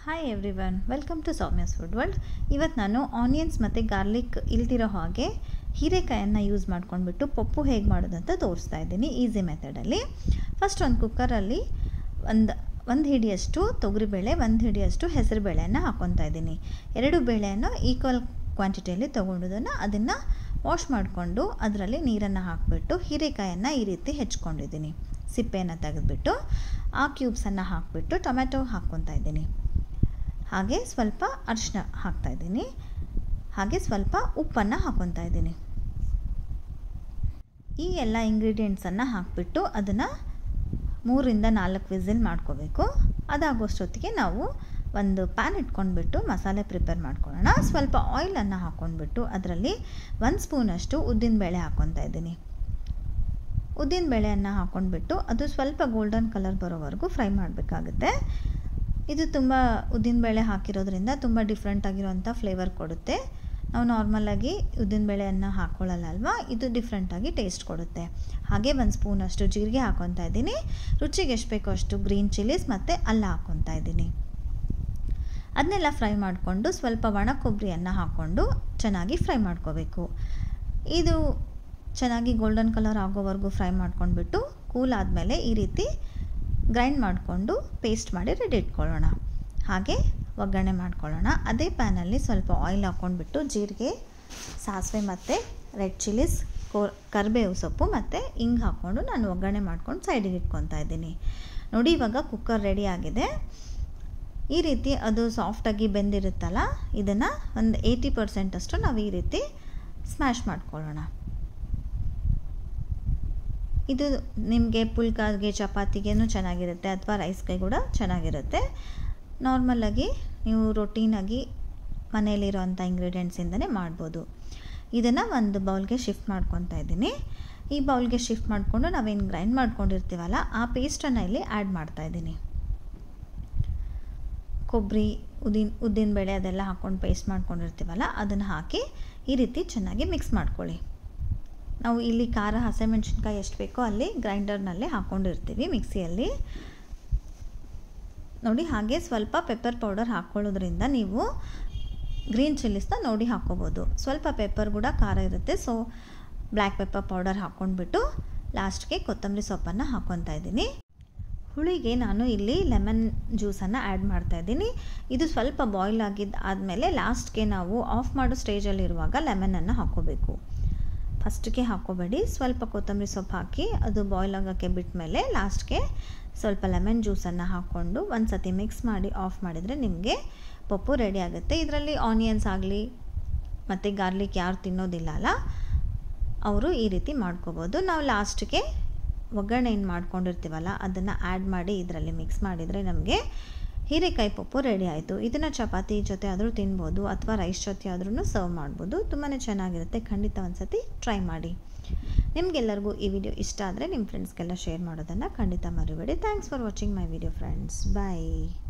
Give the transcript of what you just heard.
hi everyone welcome to Soumya's food world ಇವತ್ತು ನಾನು onions ಮತ್ತು ಗಾರ್ಲಿಕ್ ಇಲ್ದಿರೋ ಹಾಗೆ ಹೀರೆಕಾಯನ್ನು ಯೂಸ್ ಮಾಡ್ಕೊಂಡ್ಬಿಟ್ಟು ಪಪ್ಪು ಹೇಗೆ ಮಾಡೋದಂತ ತೋರಿಸ್ತಾ ಇದ್ದೀನಿ ಈಸಿ ಮೆಥಡಲ್ಲಿ ಫಸ್ಟ್ ಒಂದು ಕುಕ್ಕರಲ್ಲಿ ಒಂದು ಒಂದು ಹಿಡಿಯಷ್ಟು ತೊಗರಿಬೇಳೆ ಒಂದು ಹಿಡಿಯಷ್ಟು ಹೆಸರು ಬೇಳೆಯನ್ನು ಹಾಕ್ಕೊತಾ ಇದ್ದೀನಿ ಎರಡು ಬೇಳೆಯನ್ನು ಈಕ್ವಲ್ ಕ್ವಾಂಟಿಟಿಯಲ್ಲಿ ತೊಗೊಂಡಿದ್ದನ್ನು ಅದನ್ನು ವಾಶ್ ಮಾಡಿಕೊಂಡು ಅದರಲ್ಲಿ ನೀರನ್ನು ಹಾಕಿಬಿಟ್ಟು ಹೀರೆಕಾಯನ್ನು ಈ ರೀತಿ ಹೆಚ್ಕೊಂಡಿದ್ದೀನಿ ಸಿಪ್ಪೆಯನ್ನು ತೆಗೆದುಬಿಟ್ಟು ಆ ಕ್ಯೂಬ್ಸನ್ನು ಹಾಕಿಬಿಟ್ಟು ಟೊಮೆಟೊ ಹಾಕ್ಕೊತಾ ಇದ್ದೀನಿ ಹಾಗೆ ಸ್ವಲ್ಪ ಅರಿಶಿನ ಹಾಕ್ತಾಯಿದ್ದೀನಿ ಹಾಗೆ ಸ್ವಲ್ಪ ಉಪ್ಪನ್ನು ಹಾಕ್ಕೊತಾ ಇದ್ದೀನಿ ಈ ಎಲ್ಲ ಇಂಗ್ರೀಡಿಯೆಂಟ್ಸನ್ನು ಹಾಕಿಬಿಟ್ಟು ಅದನ್ನು ಮೂರಿಂದ ನಾಲ್ಕು ವಿಸಿಲ್ ಮಾಡ್ಕೋಬೇಕು ಅದಾಗೋಷ್ಟೊತ್ತಿಗೆ ನಾವು ಒಂದು ಪ್ಯಾನ್ ಇಟ್ಕೊಂಡ್ಬಿಟ್ಟು ಮಸಾಲೆ ಪ್ರಿಪೇರ್ ಮಾಡ್ಕೊಳ್ಳೋಣ ಸ್ವಲ್ಪ ಆಯಿಲನ್ನು ಹಾಕ್ಕೊಂಡ್ಬಿಟ್ಟು ಅದರಲ್ಲಿ ಒಂದು ಸ್ಪೂನಷ್ಟು ಉದ್ದಿನಬೇಳೆ ಹಾಕ್ಕೊತಾ ಇದ್ದೀನಿ ಉದ್ದಿನಬೇಳೆಯನ್ನು ಹಾಕ್ಕೊಂಡ್ಬಿಟ್ಟು ಅದು ಸ್ವಲ್ಪ ಗೋಲ್ಡನ್ ಕಲರ್ ಬರೋವರೆಗೂ ಫ್ರೈ ಮಾಡಬೇಕಾಗುತ್ತೆ ಇದು ತುಂಬ ಉದ್ದಿನಬೇಳೆ ಹಾಕಿರೋದ್ರಿಂದ ತುಂಬ ಡಿಫ್ರೆಂಟ್ ಆಗಿರೋಂಥ ಫ್ಲೇವರ್ ಕೊಡುತ್ತೆ ನಾವು ನಾರ್ಮಲಾಗಿ ಉದ್ದಿನಬೇಳೆಯನ್ನು ಹಾಕ್ಕೊಳ್ಳಲ್ಲ ಅಲ್ವಾ ಇದು ಡಿಫ್ರೆಂಟಾಗಿ ಟೇಸ್ಟ್ ಕೊಡುತ್ತೆ ಹಾಗೆ ಒಂದು ಸ್ಪೂನಷ್ಟು ಜೀರಿಗೆ ಹಾಕ್ಕೊತಾ ಇದ್ದೀನಿ ರುಚಿಗೆ ಎಷ್ಟು ಬೇಕೋ ಅಷ್ಟು ಗ್ರೀನ್ ಚಿಲ್ಲೀಸ್ ಮತ್ತು ಅಲ್ಲ ಹಾಕ್ಕೊತಾ ಇದ್ದೀನಿ ಅದನ್ನೆಲ್ಲ ಫ್ರೈ ಮಾಡಿಕೊಂಡು ಸ್ವಲ್ಪ ಒಣ ಕೊಬ್ಬರಿಯನ್ನು ಹಾಕ್ಕೊಂಡು ಚೆನ್ನಾಗಿ ಫ್ರೈ ಮಾಡ್ಕೋಬೇಕು ಇದು ಚೆನ್ನಾಗಿ ಗೋಲ್ಡನ್ ಕಲರ್ ಆಗೋವರೆಗೂ ಫ್ರೈ ಮಾಡ್ಕೊಂಡ್ಬಿಟ್ಟು ಕೂಲ್ ಆದಮೇಲೆ ಈ ರೀತಿ ಗ್ರೈಂಡ್ ಮಾಡಿಕೊಂಡು ಪೇಸ್ಟ್ ಮಾಡಿ ರೆಡಿ ಇಟ್ಕೊಳ್ಳೋಣ ಹಾಗೆ ಒಗ್ಗರಣೆ ಮಾಡ್ಕೊಳ್ಳೋಣ ಅದೇ ಪ್ಯಾನಲ್ಲಿ ಸ್ವಲ್ಪ ಆಯಿಲ್ ಹಾಕ್ಕೊಂಡ್ಬಿಟ್ಟು ಜೀರಿಗೆ ಸಾಸಿವೆ ಮತ್ತು ರೆಡ್ ಚಿಲ್ಲೀಸ್ ಕೋ ಕರಿಬೇವು ಸೊಪ್ಪು ಮತ್ತು ಹಿಂಗೆ ಹಾಕ್ಕೊಂಡು ನಾನು ಒಗ್ಗರಣೆ ಮಾಡ್ಕೊಂಡು ಸೈಡಿಗೆ ಇಟ್ಕೊತಾ ಇದ್ದೀನಿ ನೋಡಿ ಇವಾಗ ಕುಕ್ಕರ್ ರೆಡಿ ಆಗಿದೆ ಈ ರೀತಿ ಅದು ಸಾಫ್ಟಾಗಿ ಬೆಂದಿರುತ್ತಲ್ಲ ಇದನ್ನು ಒಂದು ಏಯ್ಟಿ ಪರ್ಸೆಂಟಷ್ಟು ನಾವು ಈ ರೀತಿ ಸ್ಮ್ಯಾಶ್ ಮಾಡ್ಕೊಳ್ಳೋಣ ಇದು ನಿಮಗೆ ಪುಲ್ಕಾಗೆ ಚಪಾತಿಗೇನು ಚೆನ್ನಾಗಿರುತ್ತೆ ಅಥವಾ ರೈಸ್ಗೆ ಕೂಡ ಚೆನ್ನಾಗಿರುತ್ತೆ ನಾರ್ಮಲಾಗಿ ನೀವು ರೊಟೀನಾಗಿ ಮನೆಯಲ್ಲಿರೋಂಥ ಇಂಗ್ರೀಡಿಯೆಂಟ್ಸಿಂದನೇ ಮಾಡ್ಬೋದು ಇದನ್ನು ಒಂದು ಬೌಲ್ಗೆ ಶಿಫ್ಟ್ ಮಾಡ್ಕೊತಾ ಇದ್ದೀನಿ ಈ ಬೌಲ್ಗೆ ಶಿಫ್ಟ್ ಮಾಡಿಕೊಂಡು ನಾವೇನು ಗ್ರೈಂಡ್ ಮಾಡ್ಕೊಂಡಿರ್ತೀವಲ್ಲ ಆ ಪೇಸ್ಟನ್ನು ಇಲ್ಲಿ ಆ್ಯಡ್ ಮಾಡ್ತಾಯಿದ್ದೀನಿ ಕೊಬ್ಬರಿ ಉದ್ದಿನ ಉದ್ದಿನಬೇಳೆ ಅದೆಲ್ಲ ಹಾಕ್ಕೊಂಡು ಪೇಸ್ಟ್ ಮಾಡ್ಕೊಂಡಿರ್ತೀವಲ್ಲ ಅದನ್ನು ಹಾಕಿ ಈ ರೀತಿ ಚೆನ್ನಾಗಿ ಮಿಕ್ಸ್ ಮಾಡ್ಕೊಳ್ಳಿ ನಾವು ಇಲ್ಲಿ ಖಾರ ಹಸಿಮೆಣ್ಸಿನ್ಕಾಯಿ ಎಷ್ಟು ಬೇಕೋ ಅಲ್ಲಿ ಗ್ರೈಂಡರ್ನಲ್ಲೇ ಹಾಕ್ಕೊಂಡಿರ್ತೀವಿ ಮಿಕ್ಸಿಯಲ್ಲಿ ನೋಡಿ ಹಾಗೆ ಸ್ವಲ್ಪ ಪೆಪ್ಪರ್ ಪೌಡರ್ ಹಾಕ್ಕೊಳ್ಳೋದ್ರಿಂದ ನೀವು ಗ್ರೀನ್ ಚಿಲ್ಲೀಸ್ನ ನೋಡಿ ಹಾಕ್ಕೋಬೋದು ಸ್ವಲ್ಪ ಪೆಪ್ಪರ್ ಕೂಡ ಖಾರ ಇರುತ್ತೆ ಸೊ ಬ್ಲ್ಯಾಕ್ ಪೆಪ್ಪರ್ ಪೌಡರ್ ಹಾಕ್ಕೊಂಡ್ಬಿಟ್ಟು ಲಾಸ್ಟ್ಗೆ ಕೊತ್ತಂಬರಿ ಸೊಪ್ಪನ್ನು ಹಾಕ್ಕೊತಾ ಇದ್ದೀನಿ ಹುಳಿಗೆ ನಾನು ಇಲ್ಲಿ ಲೆಮನ್ ಜ್ಯೂಸನ್ನು ಆ್ಯಡ್ ಮಾಡ್ತಾಯಿದ್ದೀನಿ ಇದು ಸ್ವಲ್ಪ ಬಾಯ್ಲ್ ಆಗಿದ್ದು ಆದಮೇಲೆ ಲಾಸ್ಟ್ಗೆ ನಾವು ಆಫ್ ಮಾಡೋ ಸ್ಟೇಜಲ್ಲಿರುವಾಗ ಲೆಮನನ್ನು ಹಾಕ್ಕೋಬೇಕು ಫಸ್ಟಿಗೆ ಹಾಕ್ಕೋಬೇಡಿ ಸ್ವಲ್ಪ ಕೊತ್ತಂಬರಿ ಸೊಪ್ಪು ಹಾಕಿ ಅದು ಬಾಯ್ಲ್ ಆಗೋಕ್ಕೆ ಬಿಟ್ಟ ಮೇಲೆ ಲಾಸ್ಟ್ಗೆ ಸ್ವಲ್ಪ ಲೆಮನ್ ಜ್ಯೂಸನ್ನು ಹಾಕ್ಕೊಂಡು ಒಂದು ಸತಿ ಮಿಕ್ಸ್ ಮಾಡಿ ಆಫ್ ಮಾಡಿದರೆ ನಿಮಗೆ ಪಪ್ಪು ರೆಡಿ ಆಗುತ್ತೆ ಇದರಲ್ಲಿ ಆನಿಯನ್ಸ್ ಆಗಲಿ ಮತ್ತು ಗಾರ್ಲಿಕ್ ಯಾರು ತಿನ್ನೋದಿಲ್ಲ ಅಲ್ಲ ಅವರು ಈ ರೀತಿ ಮಾಡ್ಕೋಬೋದು ನಾವು ಲಾಸ್ಟ್ಗೆ ಒಗ್ಗರಣೆ ಏನು ಮಾಡ್ಕೊಂಡಿರ್ತೀವಲ್ಲ ಅದನ್ನು ಆ್ಯಡ್ ಮಾಡಿ ಇದರಲ್ಲಿ ಮಿಕ್ಸ್ ಮಾಡಿದರೆ ನಮಗೆ ಹೀರೆಕಾಯಿ ಪಪ್ಪು ರೆಡಿ ಆಯಿತು ಇದನ್ನು ಚಪಾತಿ ಜೊತೆ ಆದರೂ ತಿನ್ಬೋದು ಅಥವಾ ರೈಸ್ ಜೊತೆ ಆದ್ರೂ ಸರ್ವ್ ಮಾಡ್ಬೋದು ತುಂಬಾ ಚೆನ್ನಾಗಿರುತ್ತೆ ಖಂಡಿತ ಒಂದು ಸತಿ ಟ್ರೈ ಮಾಡಿ ನಿಮಗೆಲ್ಲರಿಗೂ ಈ ವಿಡಿಯೋ ಇಷ್ಟ ಆದರೆ ನಿಮ್ಮ ಫ್ರೆಂಡ್ಸ್ಗೆಲ್ಲ ಶೇರ್ ಮಾಡೋದನ್ನು ಖಂಡಿತ ಮರಿಬೇಡಿ thanks for watching my video friends bye